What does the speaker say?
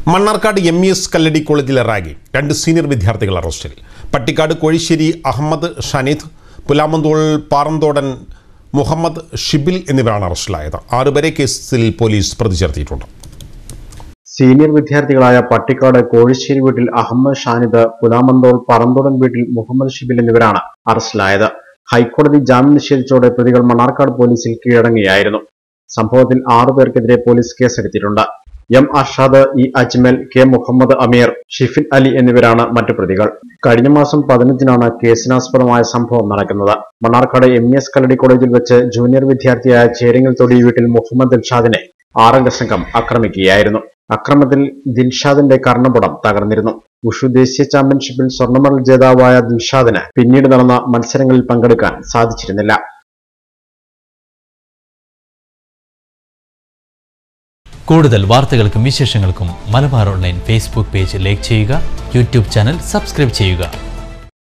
Mannarkkad M E S Kalladi കോളേജിലെ ragging രണ്ട് senior വിദ്യാർത്ഥികൾ അറസ്റ്റിൽ പട്ടിക്കാട് കോഴിശ്ശേരി അഹമ്മദ് ഷനീദ് പുലാമന്തോൾ പാറന്തോടൻ മുഹമ്മദ് ഷിബിൽ എന്നിവരാണ് അറസ്റ്റിലായത് ആറുപേരെ കേസിൽ പോലീസ് പ്രതി ചേർത്തിയിട്ടുണ്ട് സീനിയർ വിദ്യാർത്ഥികളായ പട്ടിക്കാട് കോഴിശ്ശേരി വീട്ടിൽ അഹമ്മദ് ഷാനിദ് പുലാമന്തോൾ പറന്തോടൻ വീട്ടിൽ മുഹമ്മദ് ഷിബിൽ എന്നിവരാണ് അറസ്റ്റിലായത് ഹൈക്കോടതി ജാമ്യം നിഷേധിച്ചോടെ പ്രതികൾ മണ്ണാർക്കാട് പോലീസിൽ കീഴടങ്ങുകയായിരുന്നു സംഭവത്തിൽ ആറു പേർക്കെതിരെ പോലീസ് കേസെടുത്തിട്ടുണ്ട് M Arshad E Ajmal K Muhammad Ameer Shifin Ali എന്നിവരാണ് മറ്റു പ്രതികൾ കഴിഞ്ഞ മാസം പതിനഞ്ചിനാണ് കേസിനാസ്പദമായ സംഭവം നടക്കുന്നത് മണ്ണാർക്കാട് എം എസ് കല്ലടി കോളേജിൽ വെച്ച് ജൂനിയർ വിദ്യാർത്ഥിയായ ചേരിങ്ങൽ തൊടി വീട്ടിൽ മുഹമ്മദ് ദിൽഷാദിനെ ആറംഗ സംഘം ആക്രമിക്കുകയായിരുന്നു അക്രമത്തിൽ ദിൽഷാദിന്റെ കർണപുടം തകർന്നിരുന്നു ഉഷു ദേശീയ ചാമ്പ്യൻഷിപ്പിൽ സ്വർണ്ണ മെഡൽ ജേതാവായ ദിൽഷാദിന് പിന്നീട് നടന്ന മത്സരങ്ങളിൽ പങ്കെടുക്കാൻ സാധിച്ചിരുന്നില്ല കൂടുതൽ വാർത്തകൾക്കും വിശേഷങ്ങൾക്കും Malabar online Facebook page like ചെയ്യുക യൂട്യൂബ് ചാനൽ സബ്സ്ക്രൈബ് ചെയ്യുക